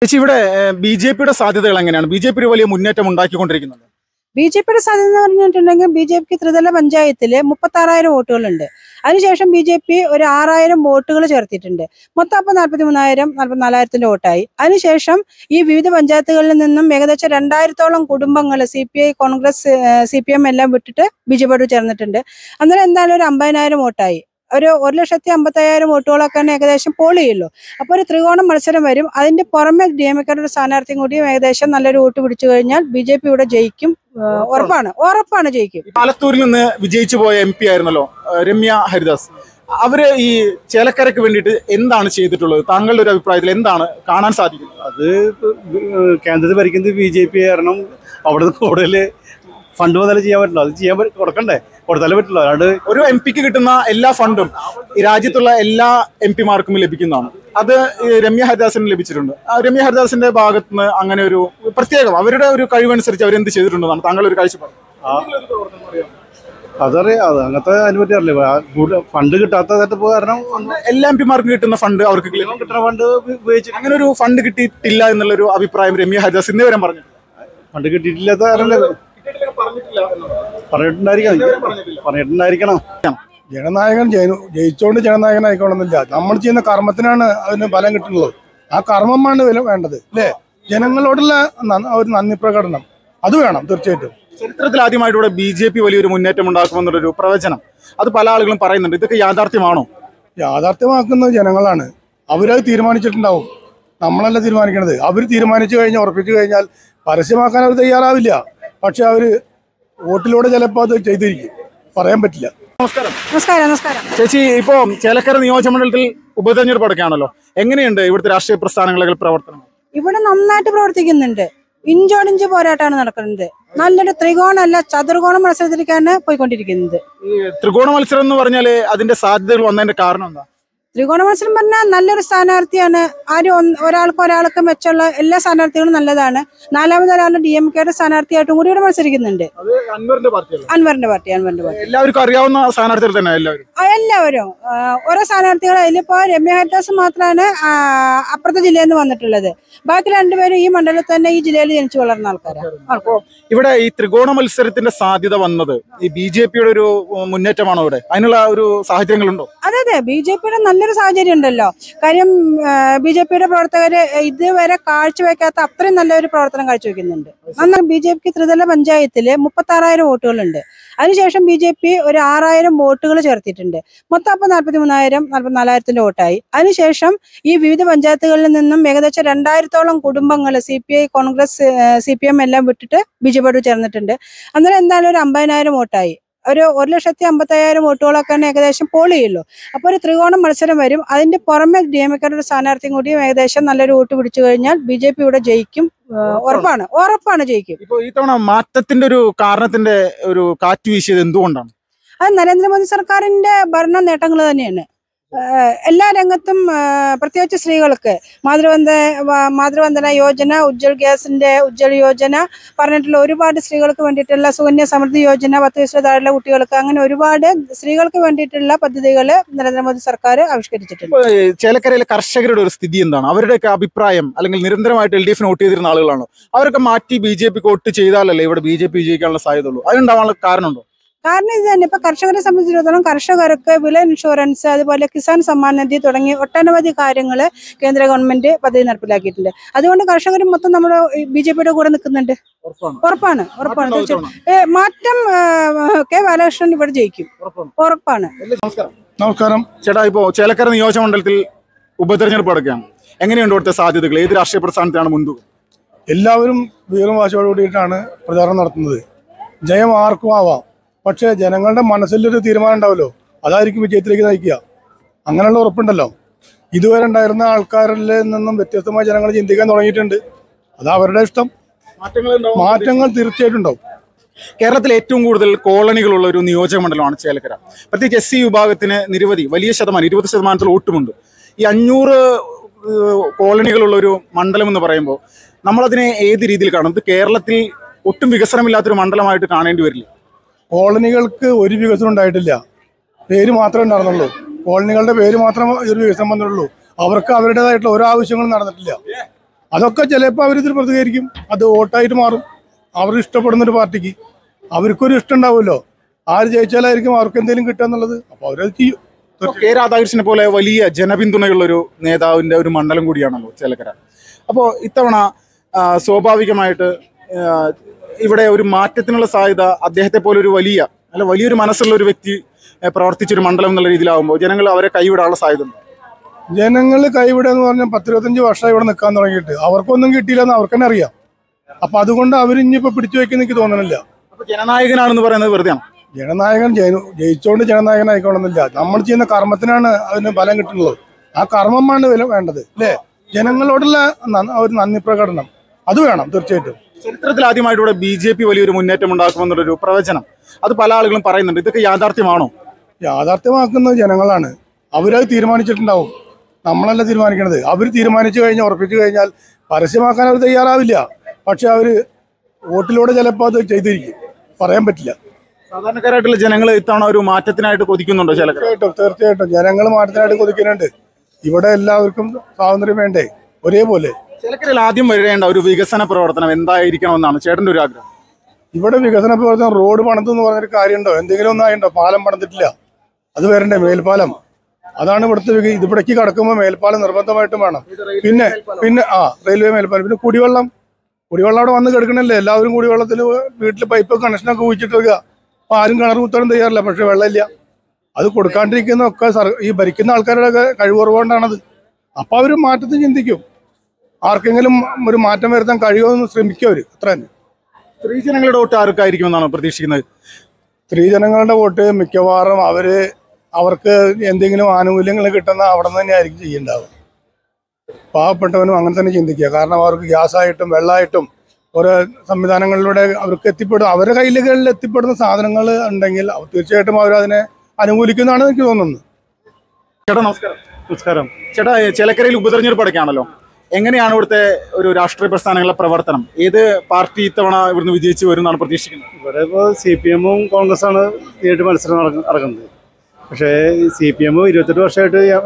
ചേച്ചി ഇവിടെ B J പിയുടെ സാധ്യതകൾ എങ്ങനെയാണ് ബി ജെ പി ഒരു വലിയ മുന്നേറ്റം ഉണ്ടാക്കിക്കൊണ്ടിരിക്കുന്നുണ്ട് ബി ജെ പിയുടെ സാധ്യത എന്ന് പറഞ്ഞിട്ടുണ്ടെങ്കിൽ ബി ജെ പിക്ക് ത്രിതല പഞ്ചായത്തില് മുപ്പത്തി ആറായിരം വോട്ടുകളുണ്ട് അതിനുശേഷം ബി ജെ പി ഒരു ആറായിരം വോട്ടുകൾ ചേർത്തിട്ടുണ്ട് മൊത്തം അപ്പം നാൽപ്പത്തി മൂന്നായിരം നാൽപ്പത്തിനാലായിരത്തിന്റെ വോട്ടായി അതിനുശേഷം ഈ വിവിധ പഞ്ചായത്തുകളിൽ നിന്നും ഏകദേശം രണ്ടായിരത്തോളം കുടുംബങ്ങൾ C P I Congress C P M എല്ലാം വിട്ടിട്ട് ബി ജെ പിയോട് ചേർന്നിട്ടുണ്ട് അന്നേരം എന്തായാലും ഒരു അമ്പതിനായിരം വോട്ടായി ഒരു ഒരു ലക്ഷത്തി അമ്പത്തയ്യായിരം വോട്ടുകളൊക്കെ തന്നെ ഏകദേശം പോൾ ചെയ്യുള്ളൂ അപ്പോൾ ഒരു ത്രികോണം മത്സരം വരും അതിന്റെ പുറമെ ഡി എം എക്കാരുടെ സ്ഥാനാർത്ഥിയും കൂടിയും ഏകദേശം നല്ലൊരു വോട്ട് പിടിച്ചു കഴിഞ്ഞാൽ ബി ജെ പി ഇവിടെ ജയിക്കും ആ, ഉറപ്പാണ് ഉറപ്പാണ് ജയിക്കും പാലത്തൂരിൽ നിന്ന് വിജയിച്ചു പോയ എം പി ആയിരുന്നല്ലോ ഏഹ് രമ്യ ഹരിദാസ് അവര് ഈ ചേലക്കരയ്ക്ക് വേണ്ടിയിട്ട് എന്താണ് ചെയ്തിട്ടുള്ളത് താങ്കളുടെ ഒരു അഭിപ്രായത്തിൽ എന്താണ് കാണാൻ സാധിക്കുന്നത് അത് ഇപ്പൊ, ഏഹ്, കേന്ദ്രത്തിൽ ഭരിക്കുന്നത് ബി ജെ പി കാരണം അവിടെ കൂടുതൽ ഫണ്ട് മുതൽ ചെയ്യാൻ പറ്റില്ല അത് ചെയ്യാൻ പറ്റ- കൊടുക്കണ്ടേ കൊടുത്താലേ പറ്റില്ല അല്ലാണ്ട് ഒരു എം പിക്ക് കിട്ടുന്ന എല്ലാ ഫണ്ടും ഈ രാജ്യത്തുള്ള എല്ലാ എം പിമാർക്കും ലഭിക്കുന്നതാണ് അത് ഈ രമ്യ ഹരിദാസിന് ലഭിച്ചിട്ടുണ്ട് ആ രമ്യ ഹരിദാസിന്റെ ഭാഗത്ത് നിന്ന് അങ്ങനെ ഒരു പ്രത്യേകം അവരുടെ ഒരു കഴിവനുസരിച്ച് അവർ എന്ത് ചെയ്തിട്ടുണ്ടെന്നാണ് താങ്കൾ ഒരു കാഴ്ചപ്പാട് ആ അതറിയാം അത് അങ്ങനത്തെ അതിനെ പറ്റി അറിയില്ല ആ കൂടുതൽ ഫണ്ട് കിട്ടാത്തതായിട്ട് പോയ കാരണം എല്ലാ എം പിമാർക്കും കിട്ടുന്ന ഫണ്ട് അവർക്ക് ക്ലിയർ കിട്ടുന്ന ഫണ്ട് ഉപയോഗിച്ച് അങ്ങനെ ഒരു ഫണ്ട് കിട്ടിയിട്ടില്ല എന്നുള്ളൊരു അഭിപ്രായം രമ്യ ഹരിദാസ് ഇന്നേ വരെ പറഞ്ഞു ഫണ്ട് കിട്ടിയിട്ടില്ലാത്ത കാരണം പറഞ്ഞിട്ടുണ്ടായിരിക്കണം പറഞ്ഞിട്ടുണ്ടായിരിക്കണം ജനനായകൻ ജയി- ജയിച്ചോണ്ട് ജനനായകനായിക്കോണമെന്നില്ല നമ്മൾ ചെയ്യുന്ന കർമ്മത്തിനാണ് അതിന് ഫലം കിട്ടുന്നത് ആ കർമ്മമാണ് വില വേണ്ടത് അല്ലേ ജനങ്ങളോടുള്ള ന- ഒരു നന്ദി പ്രകടനം അത് വേണം തീർച്ചയായിട്ടും ചരിത്രത്തിൽ ആദ്യമായിട്ട് ഇവിടെ ബി ജെ പി വലിയൊരു മുന്നേറ്റം ഉണ്ടാക്കുമെന്നുള്ളൊരു പ്രവചനം അത് പല ആളുകളും പറയുന്നുണ്ട് ഇതൊക്കെ യാഥാർത്ഥ്യമാണോ യാഥാർത്ഥ്യമാക്കുന്നത് ജനങ്ങളാണ് അവരത് തീരുമാനിച്ചിട്ടുണ്ടാവും നമ്മളല്ല തീരുമാനിക്കണത് അവർ തീരുമാനിച്ചു കഴിഞ്ഞാൽ ഉറപ്പിച്ചു കഴിഞ്ഞാൽ പരസ്യമാക്കാൻ അവർ തയ്യാറാവില്ല പക്ഷെ അവർ വോട്ടിലൂടെ ചിലപ്പോൾ അത് ചെയ്തിരിക്കും പറയാൻ പറ്റില്ല നമസ്കാരം നമസ്കാരം നമസ്കാരം ചേച്ചി ഇപ്പോ ചേലക്കര നിയോജകമണ്ഡലത്തിൽ ഉപതെരഞ്ഞെടുപ്പ് അടക്കാണല്ലോ എങ്ങനെയുണ്ട് ഇവിടുത്തെ രാഷ്ട്രീയ പ്രസ്ഥാനങ്ങളുടെ പ്രവർത്തനം ഇവിടെ നന്നായിട്ട് പ്രവർത്തിക്കുന്നുണ്ട് ഇഞ്ചോടിഞ്ച് പോരാട്ടമാണ് നടക്കുന്നത് നല്ലൊരു ത്രികോണമല്ല ചതുർകോണ മത്സരത്തിലേക്കാണ് പോയിക്കൊണ്ടിരിക്കുന്നത് ഈ ത്രികോണ മത്സരം എന്ന് പറഞ്ഞാല് അതിന്റെ സാധ്യതകൾ വന്നതിന്റെ കാരണം എന്താ ത്രികോണ മത്സരം പറഞ്ഞാൽ നല്ലൊരു സ്ഥാനാർത്ഥിയാണ് ആരും ഒന്ന് ഒരാൾക്ക് ഒരാൾക്ക് മെച്ചമുള്ള എല്ലാ സ്ഥാനാർത്ഥികളും നല്ലതാണ് നാലാമത് ഒരാൾ ഡി എം കെയുടെ സ്ഥാനാർത്ഥിയായിട്ടും കൂടി ഇവിടെ മത്സരിക്കുന്നുണ്ട് അത് അൻവറിന്റെ പാർട്ടിയല്ല അൻവറിന്റെ പാർട്ടി അൻവറിന്റെ പാർട്ടി എല്ലാവർക്കും അറിയാവുന്ന സ്ഥാനാർത്ഥികൾ തന്നെ എല്ലാവരും ആ, എല്ലാവരും ആ, ഓരോ സ്ഥാനാർത്ഥികൾ അതിലിപ്പോ രമ്യ ഹരിദാസ് മാത്രമാണ് ആ, അപ്പുറത്തെ ജില്ലയിൽ നിന്ന് വന്നിട്ടുള്ളത് ബാക്കി രണ്ടുപേരും ഈ മണ്ഡലത്തിൽ തന്നെ ഈ ജില്ലയിൽ ജനിച്ചു വളർന്ന ആൾക്കാരാണ് അപ്പോ ഇവിടെ ഈ ത്രികോണ മത്സരത്തിന്റെ സാധ്യത വന്നത് ഈ ബി ജെ പിയുടെ ഒരു ഉം, മുന്നേറ്റമാണോ ഇവിടെ അതിനുള്ള ഒരു സാഹചര്യങ്ങളുണ്ടോ അതെ അതെ ബി ജെ പിയുടെ നല്ലൊരു സാഹചര്യം ഉണ്ടല്ലോ കാര്യം ബി ജെ പിയുടെ പ്രവർത്തകര് ഇതുവരെ കാഴ്ചവെക്കാത്ത അത്രയും നല്ലൊരു പ്രവർത്തനം കാഴ്ചവെക്കുന്നുണ്ട് നന്നായി ബി ജെ പിക്ക് ത്രിതല പഞ്ചായത്തില് മുപ്പത്തി ആറായിരം വോട്ടുകളുണ്ട് അതിനുശേഷം ബി ജെ പി ഒരു ആറായിരം വോട്ടുകൾ ചേർത്തിട്ടുണ്ട് മൊത്തം അപ്പം നാൽപ്പത്തി മൂന്നായിരം നാൽപ്പത്തിനാലായിരത്തിന്റെ വോട്ടായി അതിനുശേഷം ഈ വിവിധ പഞ്ചായത്തുകളിൽ നിന്നും ഏകദേശം രണ്ടായിരത്തോളം കുടുംബങ്ങൾ C P I Congress C P M എല്ലാം വിട്ടിട്ട് ബി ജെ പിയോട് ചേർന്നിട്ടുണ്ട് അന്നേരം എന്തായാലും ഒരു അമ്പതിനായിരം വോട്ടായി ഒരു ഒരു ലക്ഷത്തി അമ്പത്തയ്യായിരം വോട്ടുകളൊക്കെ തന്നെ ഏകദേശം പോൾ ചെയ്യുള്ളൂ അപ്പോൾ ഒരു ത്രികോണം മത്സരം വരും അതിന്റെ പുറമെ ഡി എം എക്കാരുടെ സ്ഥാനാർത്ഥിയും കൂടിയും ഏകദേശം നല്ലൊരു വോട്ട് പിടിച്ചു കഴിഞ്ഞാൽ ബി ജെ പി ഇവിടെ ജയിക്കും ആ, ഉറപ്പാണ് ഉറപ്പാണ് ജയിക്കും ഇപ്പൊ ഈ തവണ മാറ്റത്തിന്റെ ഒരു കാരണത്തിന്റെ ഒരു കാറ്റ് വീശിയത് എന്തുകൊണ്ടാണ് അത് നരേന്ദ്രമോദി സർക്കാരിന്റെ ഭരണ നേട്ടങ്ങൾ തന്നെയാണ് ആ, എല്ലാ രംഗത്തും ആ, പ്രത്യേകിച്ച് സ്ത്രീകൾക്ക് മാതൃവന്ദ വ- മാതൃവന്ദന യോജന ഉജ്ജൽ ഗ്യാസിന്റെ ഉജ്ജൽ യോജന പറഞ്ഞിട്ടുള്ള ഒരുപാട് സ്ത്രീകൾക്ക് വേണ്ടിയിട്ടുള്ള സുകന്യ സമൃദ്ധി യോജന പത്ത് വയസ്സിൽ താഴെയുള്ള കുട്ടികൾക്ക് അങ്ങനെ ഒരുപാട് സ്ത്രീകൾക്ക് വേണ്ടിയിട്ടുള്ള പദ്ധതികൾ നരേന്ദ്രമോദി സർക്കാർ ആവിഷ്കരിച്ചിട്ടുണ്ട് ഇപ്പൊ ഈ ചേലക്കരയിലെ കർഷകരുടെ ഒരു സ്ഥിതി എന്താണ് അവരുടെയൊക്കെ അഭിപ്രായം അല്ലെങ്കിൽ നിരന്തരമായിട്ട് എൽ ഡി എഫിന് വോട്ട് ചെയ്തിരുന്ന ആളുകളാണോ അവരൊക്കെ മാറ്റി ബി ജെ പിക്ക് വോട്ട് ചെയ്താലല്ലേ ഇവിടെ ബി ജെ പി വിജയിക്കാനുള്ള സാധ്യതയുള്ളൂ അതുണ്ടാവാനുള്ള കാരണമുണ്ടോ കാരണം ഇത് തന്നെ ഇപ്പൊ കർഷകരെ സംബന്ധിച്ചിടത്തോളം കർഷകർക്ക് വില ഇൻഷുറൻസ് അതുപോലെ കിസാൻ സമ്മാൻ നിധി തുടങ്ങി ഒട്ടനവധി കാര്യങ്ങൾ കേന്ദ്ര ഗവൺമെന്റ് പദ്ധതി നടപ്പിലാക്കിയിട്ടുണ്ട് അതുകൊണ്ട് കർഷകർ മൊത്തം നമ്മുടെ ബി ജെ പിയുടെ കൂടെ നിൽക്കുന്നുണ്ട് ഉറപ്പാണ് ഉറപ്പാണ് ഉറപ്പാണ് മാറ്റം തീർച്ചയായും ഉണ്ടാവും ഏ, മാറ്റം ആ, കെ ബാലകൃഷ്ണൻ ഇവിടെ ജയിക്കും ഉറപ്പാണ് ഉറപ്പാണ് നമസ്കാരം നമസ്കാരം ചേട്ടാ ഇപ്പോ ചേലക്കര നിയോജകമണ്ഡലത്തിൽ ഉപതെരഞ്ഞെടുപ്പ് നടക്കുകയാണ് എങ്ങനെയുണ്ട് ഇവിടുത്തെ സാധ്യതകൾ ഏത് രാഷ്ട്രീയ പ്രസ്ഥാനത്താണ് മുൻതൂക്കം എല്ലാവരും വീറും വാശിയോട് കൂടിയിട്ടാണ് പ്രചാരണം നടത്തുന്നത് ജയം ആർക്കും ആവാം പക്ഷേ ജനങ്ങളുടെ മനസ്സിലൊരു തീരുമാനം ഉണ്ടാവല്ലോ അതായിരിക്കും വിജയത്തിലേക്ക് നയിക്കുക അങ്ങനെയുള്ള ഉറപ്പുണ്ടല്ലോ ഇതുവരെ ഉണ്ടായിരുന്ന ആൾക്കാരിൽ നിന്നും വ്യത്യസ്തമായി ജനങ്ങൾ ചിന്തിക്കാൻ തുടങ്ങിയിട്ടുണ്ട് അത് അവരുടെ ഇഷ്ടം മാറ്റങ്ങൾ ഉണ്ടാവും മാറ്റങ്ങൾ തീർച്ചയായിട്ടും ഉണ്ടാവും കേരളത്തിൽ ഏറ്റവും കൂടുതൽ കോളനികളുള്ള ഒരു നിയോജക മണ്ഡലമാണ് ചേലക്കര പ്രത്യേകിച്ച് എസ് സി വിഭാഗത്തിന് നിരവധി വലിയ ശതമാനം ഇരുപത് ശതമാനത്തിൽ വോട്ടുമുണ്ട് ഈ അഞ്ഞൂറ് ഏഹ്, കോളനികളുള്ള ഒരു മണ്ഡലം എന്ന് പറയുമ്പോൾ നമ്മളതിനെ ഏത് രീതിയിൽ കാണും ഇത് കേരളത്തിൽ ഒട്ടും വികസനമില്ലാത്തൊരു മണ്ഡലമായിട്ട് കാണേണ്ടി വരില്ല കോളനികൾക്ക് ഒരു വികസനം ഉണ്ടായിട്ടില്ല പേര് മാത്രമേ ഉണ്ടായിരുന്നുള്ളൂ കോളനികളുടെ പേര് മാത്രമേ ഒരു വികസനം വന്നിട്ടുള്ളൂ അവർക്ക് അവരുടേതായിട്ടുള്ള ഒരു ആവശ്യങ്ങളും നടന്നിട്ടില്ല അതൊക്കെ ചിലപ്പോൾ അവരിതിൽ പ്രതികരിക്കും അത് വോട്ടായിട്ട് മാറും അവർ ഇഷ്ടപ്പെടുന്ന ഒരു പാർട്ടിക്ക് അവർക്കൊരു ഇഷ്ടം ഉണ്ടാവുമല്ലോ ആര് ജയിച്ചാലായിരിക്കും അവർക്ക് എന്തെങ്കിലും കിട്ടുക എന്നുള്ളത് അപ്പോൾ അവരത് ചെയ്യും ഇപ്പൊ കെ രാധാകൃഷ്ണനെ പോലെ വലിയ ജനപിന്തുണയുള്ള ഒരു നേതാവിന്റെ ഒരു മണ്ഡലം കൂടിയാണല്ലോ ചേലക്കര അപ്പോൾ ഇത്തവണ ആ, സ്വാഭാവികമായിട്ട് ആ, ഇവിടെ ഒരു മാറ്റത്തിനുള്ള സാധ്യത അദ്ദേഹത്തെ പോലെ ഒരു വലിയ അല്ല വലിയൊരു മനസ്സുള്ള ഒരു വ്യക്തി ആ, പ്രവർത്തിച്ചൊരു മണ്ഡലം എന്നുള്ള രീതിയിലാവുമ്പോൾ ജനങ്ങൾ അവരെ കൈവിടാനുള്ള സാധ്യത ഉണ്ട് ജനങ്ങൾ കൈവിടുക എന്ന് പറഞ്ഞാൽ പത്തിരുപത്തഞ്ച് വർഷം ഇവിടെ നിൽക്കാൻ തുടങ്ങിയിട്ട് അവർക്കൊന്നും കിട്ടിയില്ലെന്ന് അവർക്ക് തന്നെ അറിയാം അപ്പൊ അതുകൊണ്ട് അവരിഞ്ഞിപ്പോ പിടിച്ചു വെക്കുന്ന എനിക്ക് തോന്നണില്ല അപ്പൊ ജനനായകനാണെന്ന് പറയുന്നത് വെറുതെയാണ് ജനനായകൻ ജയി- ജയിച്ചോണ്ട് ജനനായകൻ ആയിക്കോണമെന്നില്ല നമ്മൾ ചെയ്യുന്ന കർമ്മത്തിനാണ് അതിന് ഫലം കിട്ടുന്നത് ആ കർമ്മമാണ് വില വേണ്ടത് അല്ലേ ജനങ്ങളോടുള്ള ന- ഒരു നന്ദി പ്രകടനം അത് വേണം തീർച്ചയായിട്ടും ചരിത്രത്തിൽ ആദ്യമായിട്ട് ഇവിടെ ബി ജെ പി വലിയൊരു മുന്നേറ്റം ഉണ്ടാക്കുമെന്നുള്ളൊരു പ്രവചനം അത് പല ആളുകളും പറയുന്നുണ്ട് ഇതൊക്കെ യാഥാർത്ഥ്യമാണോ യാഥാർത്ഥ്യമാക്കുന്നത് ജനങ്ങളാണ് അവരത് തീരുമാനിച്ചിട്ടുണ്ടാവും നമ്മളല്ല തീരുമാനിക്കണത് അവർ തീരുമാനിച്ചു കഴിഞ്ഞാൽ ഉറപ്പിച്ചു കഴിഞ്ഞാൽ പരസ്യമാക്കാൻ അവർ തയ്യാറാവില്ല പക്ഷെ അവർ വോട്ടിലൂടെ ചിലപ്പോൾ അത് ചെയ്തിരിക്കും പറയാൻ പറ്റില്ല സാധാരണക്കാരായിട്ടുള്ള ജനങ്ങൾ ഇത്തവണ ഒരു മാറ്റത്തിനായിട്ട് കൊതിക്കുന്നുണ്ടോ ചേലക്കര തീർച്ചയായിട്ടും തീർച്ചയായിട്ടും ജനങ്ങൾ മാറ്റത്തിനായിട്ട് കൊതിക്കുന്നുണ്ട് ഇവിടെ എല്ലാവർക്കും സ്വാതന്ത്ര്യം വേണ്ടേ ഒരേപോലെ ചേലക്കരയിൽ ആദ്യം വരേണ്ട ഒരു വികസന പ്രവർത്തനം എന്തായിരിക്കണമെന്നാണ് ചേട്ടന്റെ ഒരു ആഗ്രഹം ഇവിടെ വികസന പ്രവർത്തനം റോഡ് പണിതു എന്ന് പറഞ്ഞൊരു കാര്യമുണ്ടോ എന്തെങ്കിലും ഒന്നും ആയിട്ടുണ്ടോ പാലം പണിതിട്ടില്ല അത് വരണ്ടേ മേൽപ്പാലം അതാണ് ഇവിടുത്തെ വിക- ഇത് ഇവിടേക്ക് കടക്കുമ്പോൾ മേൽപ്പാലം നിർബന്ധമായിട്ടും വേണം പിന്നെ പിന്നെ ആ റെയിൽവേ മേൽപ്പാലം പിന്നെ കുടിവെള്ളം കുടിവെള്ളം അവിടെ വന്ന് കിടക്കണല്ലേ എല്ലാവരും കുടിവെള്ളത്തിൽ വീട്ടിൽ പൈപ്പ് കണക്ഷനൊക്കെ കുഴിച്ചിട്ട് വെക്കുക അപ്പൊ ആരും കിണർ കുത്താനും തയ്യാറില്ല പക്ഷെ വെള്ളമില്ല അത് കൊടുക്കാണ്ടിരിക്കുന്ന ഒക്കെ സർ ഈ ഭരിക്കുന്ന ആൾക്കാരുടെ ഒക്കെ കഴിവുറവുകൊണ്ടാണത് അപ്പൊ അവർ മാറ്റത്തിൽ ചിന്തിക്കും ആർക്കെങ്കിലും ഒരു മാറ്റം വരുത്താൻ കഴിയുമെന്ന് ശ്രമിക്കും അവര് അത്ര തന്നെ സ്ത്രീജനങ്ങളുടെ വോട്ട് ആർക്കായിരിക്കുമെന്നാണ് പ്രതീക്ഷിക്കുന്നത് സ്ത്രീജനങ്ങളുടെ വോട്ട് മിക്കവാറും അവര് അവർക്ക് എന്തെങ്കിലും ആനുകൂല്യങ്ങൾ കിട്ടുന്ന അവിടെ നിന്ന് തന്നെ ആയിരിക്കും ചെയ്യുന്നുണ്ടാവുക പാവപ്പെട്ടവനും അങ്ങനെ തന്നെ ചിന്തിക്കുക കാരണം അവർക്ക് ഗ്യാസായിട്ടും വെള്ളമായിട്ടും ഓരോ സംവിധാനങ്ങളിലൂടെ അവർക്ക് എത്തിപ്പെടും അവരുടെ കയ്യിലുകളിൽ എത്തിപ്പെടുന്ന സാധനങ്ങൾ ഉണ്ടെങ്കിൽ അവർ തീർച്ചയായിട്ടും അവർ അതിനെ അനുകൂലിക്കുന്നതാണ് എനിക്ക് തോന്നുന്നത് ചേട്ടാ നമസ്കാരം നമസ്കാരം ചേട്ടാ ചേലക്കരയിൽ ഉപതെരഞ്ഞെടുപ്പ് അടയ്ക്കാണല്ലോ എങ്ങനെയാണ് ഇവിടുത്തെ ഒരു രാഷ്ട്രീയ പ്രസ്ഥാനങ്ങളുടെ പ്രവർത്തനം ഏത് പാർട്ടി ഇത്തവണ ഇവിടുന്ന് വിജയിച്ചു വരും എന്നാണ് പ്രതീക്ഷിക്കുന്നത് ഇവിടെ ഇപ്പോൾ സി പി എമ്മും കോൺഗ്രസ്സാണ് നേരിട്ട് മത്സരം നടക്ക- നടക്കുന്നത് പക്ഷേ സി പി എം ഇരുപത്തെട്ട് വർഷമായിട്ട് യ-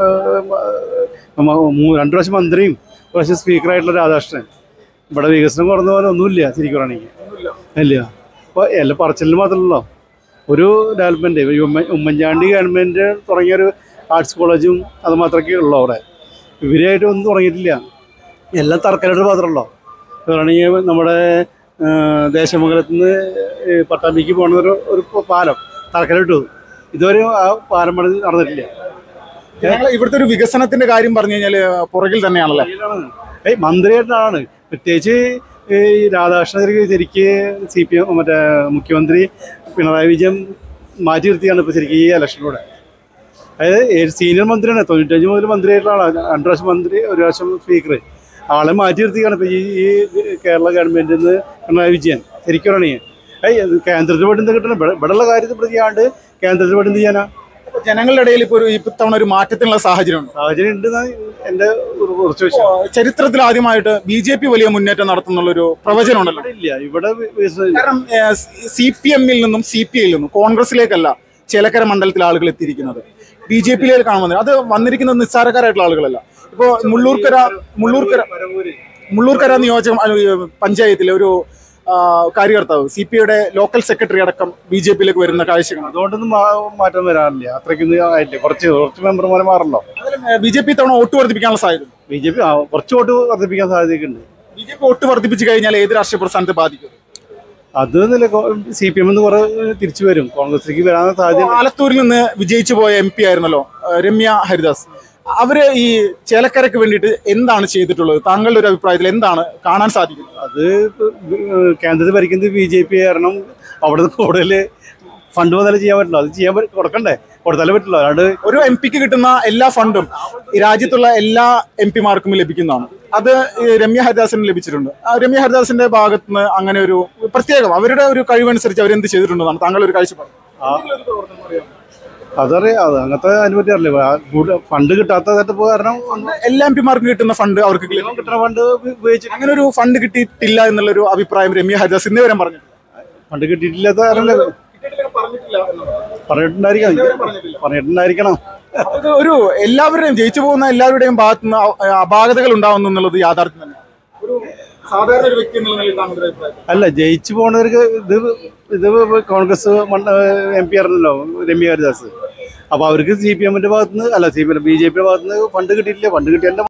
ഏഹ് മ- മൂ- രണ്ട് പ്രാവശ്യം മന്ത്രിയും ഒരു പ്രാവശ്യം സ്പീക്കറായിട്ടുള്ള രാധാകൃഷ്ണൻ ഇവിടെ വികസനം കുറഞ്ഞ പോലെ ഒന്നുമില്ല ശരിക്കും പറയുകയാണെങ്കിൽ ഇല്ല അപ്പോൾ എല്ലാ പറച്ചിലിന് മാത്രമല്ലോ ഒരു ഡെവലപ്മെൻറ്റ് ഉമ്മ ഉമ്മൻചാണ്ടി ഗവൺമെൻറ് തുടങ്ങിയൊരു ആർട്സ് കോളേജും അത് മാത്രമേ ഉള്ളൂ അവിടെ ഇവരായിട്ട് ഒന്നും തുടങ്ങിയിട്ടില്ല എല്ലാം തറക്കല്ലിട്ട് മാത്രമല്ലോ പറയുകയാണെങ്കിൽ നമ്മുടെ ഏഹ് ദേശമംഗലത്ത് നിന്ന് പട്ടാമ്പിക്ക് പോകുന്ന ഒരു ഒരു പാലം തറക്കല്ലിട്ടു ഇതുവരെ ആ പാലം പണി നടന്നിട്ടില്ല ഞങ്ങൾ ഇവിടുത്തെ ഒരു വികസനത്തിന്റെ കാര്യം പറഞ്ഞു കഴിഞ്ഞാൽ പുറകിൽ തന്നെയാണല്ലേ ഏയ് മന്ത്രിയായിട്ടാണ് പ്രത്യേകിച്ച് ഈ രാധാകൃഷ്ണൻ ശരിക്ക് സി പി എം മറ്റേ മുഖ്യമന്ത്രി പിണറായി വിജയൻ മാറ്റി നിർത്തിയാണ് ഇപ്പോൾ ശരിക്കും ഈ ഇലക്ഷനിലൂടെ അതായത് ഏത് സീനിയർ മന്ത്രിയാണ് തൊണ്ണൂറ്റഞ്ച് മുതൽ മന്ത്രിയായിട്ടുള്ള ആളാണ് രണ്ട് പ്രാവശ്യം മന്ത്രി ഒരു പ്രാവശ്യം സ്പീക്കർ ആളെ മാറ്റി നിർത്തിയാണ് ഇപ്പോൾ ഈ ഈ കേരള ഗവൺമെൻറ്റിൽ നിന്ന് പിണറായി വിജയൻ ശരിക്കും പറയുകയാണെങ്കിൽ ഏയ് കേന്ദ്രത്തിൽ പെട്ട് എന്ത് കിട്ടണം ഇവിടെ ഇവിടെയുള്ള കാര്യത്തിൽ പ്രതി ചെയ്യാണ്ട് കേന്ദ്രത്തിൽ പെട്ട് എന്ത് ചെയ്യാനാ ജനങ്ങളുടെ ഇടയിൽ ഇപ്പോൾ ഒരു ഇത്തവണ ഒരു മാറ്റത്തിനുള്ള സാഹചര്യമുണ്ട് സാഹചര്യം ഉണ്ടെന്നാണ് എൻ്റെ ഒരു കുറച്ച് വിശ്വാസം ചരിത്രത്തിൽ ആദ്യമായിട്ട് ബി ജെ പി വലിയ മുന്നേറ്റം നടത്തുന്നുള്ള ഒരു പ്രവചനം ഉണ്ടല്ലോ ഇവിടെ ഇല്ല ഇവിടെ വികസനം കാരണം സി പി എമ്മിൽ നിന്നും സി പി ഐയിൽ നിന്നും കോൺഗ്രസിലേക്കല്ല ചേലക്കര മണ്ഡലത്തിലെ ആളുകൾ എത്തിയിരിക്കുന്നത് ബി ജെ പിയിലേക്കാണ് വന്നത് അത് വന്നിരിക്കുന്നത് നിസ്സാരക്കാരായിട്ടുള്ള ആളുകളല്ല ഇപ്പോ മുള്ളൂർക്കര മുള്ളൂർക്കര മുള്ളൂർക്കര നിയോജക അഹ് പഞ്ചായത്തിലെ ഒരു ആ, കാര്യകർത്താവ് സി പി ഐയുടെ ലോക്കൽ സെക്രട്ടറി അടക്കം ബി ജെ പിയിലേക്ക് വരുന്ന കാഴ്ചകൾ അതുകൊണ്ടൊന്നും മാ- മാറ്റം വരാനില്ല അത്രയ്ക്കൊന്നും ആയില്ല കുറച്ച് കുറച്ച് മെമ്പർമാർ മാറല്ലോ ബി ജെ പി തവണ വോട്ട് വർദ്ധിപ്പിക്കാനുള്ള സാധ്യത ബി ജെ പി കുറച്ച് വോട്ട് വർദ്ധിപ്പിക്കാൻ സാധ്യതയൊക്കെ ഉണ്ട് ബി ജെ പി വോട്ട് വർദ്ധിപ്പിച്ചു കഴിഞ്ഞാൽ ഏത് രാഷ്ട്രീയ പ്രസ്ഥാനത്തെ ബാധിക്കും അത് നില സി പി എമ്മിൽ നിന്ന് കുറെ തിരിച്ചു വരും കോൺഗ്രസിലേക്ക് വരാൻ സാധ്യത ആലത്തൂരിൽ നിന്ന് വിജയിച്ചു പോയ എം പി ആയിരുന്നല്ലോ ആ, രമ്യ ഹരിദാസ് അവര് ഈ ചേലക്കരയ്ക്ക് വേണ്ടിയിട്ട് എന്താണ് ചെയ്തിട്ടുള്ളത് താങ്കളുടെ ഒരു അഭിപ്രായത്തിൽ എന്താണ് കാണാൻ സാധിക്കുന്നത് അത് ഇപ്പൊ, ഏഹ്, കേന്ദ്രത്തിൽ ഭരിക്കുന്നത് ബി ജെ പി കാരണം അവിടെ നിന്ന് കൂടുതൽ ഫണ്ട് വന്നാലേ ചെയ്യാൻ പറ്റില്ല അത് ചെയ്യാൻ പറ്റ- കൊടുക്കണ്ടേ കൊടുത്താലേ പറ്റില്ല അല്ലാണ്ട് ഒരു എം പിക്ക് കിട്ടുന്ന എല്ലാ ഫണ്ടും ഈ രാജ്യത്തുള്ള എല്ലാ എം പിമാർക്കും ലഭിക്കുന്നതാണ് അത് ഈ രമ്യ ഹരിദാസിന് ലഭിച്ചിട്ടുണ്ട് ആ രമ്യ ഹരിദാസിന്റെ ഭാഗത്ത് നിന്ന് അങ്ങനെ ഒരു പ്രത്യേകം അവരുടെ ഒരു കഴിവനുസരിച്ച് അവർ എന്ത് ചെയ്തിട്ടുണ്ടെന്നാണ് താങ്കളുടെ ഒരു കാഴ്ചപ്പാട് അതറിയാം അത് അങ്ങനത്തെ അതിനെ പറ്റി അറിയില്ല ആ കൂടുതൽ ഫണ്ട് കിട്ടാത്തതായിട്ട് കാരണം ഒന്ന് എല്ലാ എം പിമാർക്കും കിട്ടുന്ന ഫണ്ട് അവർക്ക് ലഭിക്കും. കിട്ടുന്ന ഫണ്ട് ഉപയോഗിച്ച് അങ്ങനെ ഒരു ഫണ്ട് കിട്ടിയിട്ടില്ല എന്നുള്ളൊരു അഭിപ്രായം രമ്യ ഹരിദാസ് ഇന്നേ വരെ പറഞ്ഞു ഫണ്ട് കിട്ടിയിട്ടില്ലാത്ത കാരണല്ലേ പറഞ്ഞിട്ടുണ്ടായിരിക്കണം പറഞ്ഞിട്ടുണ്ടായിരിക്കണം അപ്പൊ ഇത് ഒരു എല്ലാവരുടെയും ജയിച്ചു പോകുന്ന എല്ലാവരുടെയും ഭാഗത്ത് നിന്ന് അപാകതകൾ ഉണ്ടാവുന്നു എന്നുള്ളത് യാഥാർത്ഥ്യം തന്നെ ഒരു സാധാരണ ഒരു വ്യക്തി എന്നുള്ള നിലയിൽ താങ്കളുടെ അഭിപ്രായം അല്ല ജയിച്ചു പോണവർക്ക് ഇത് ഇത് കോൺഗ്രസ് എം പി ആയിരുന്നല്ലോ രമ്യ ഹരിദാസ് അപ്പൊ അവർക്ക് സി പി എമ്മിന്റെ ഭാഗത്തുനിന്ന് അല്ല C P M B J പിയുടെ ഭാഗത്തുനിന്ന് ഫണ്ട് കിട്ടിയിട്ടില്ല ഫണ്ട് കിട്ടിയതിന്റെ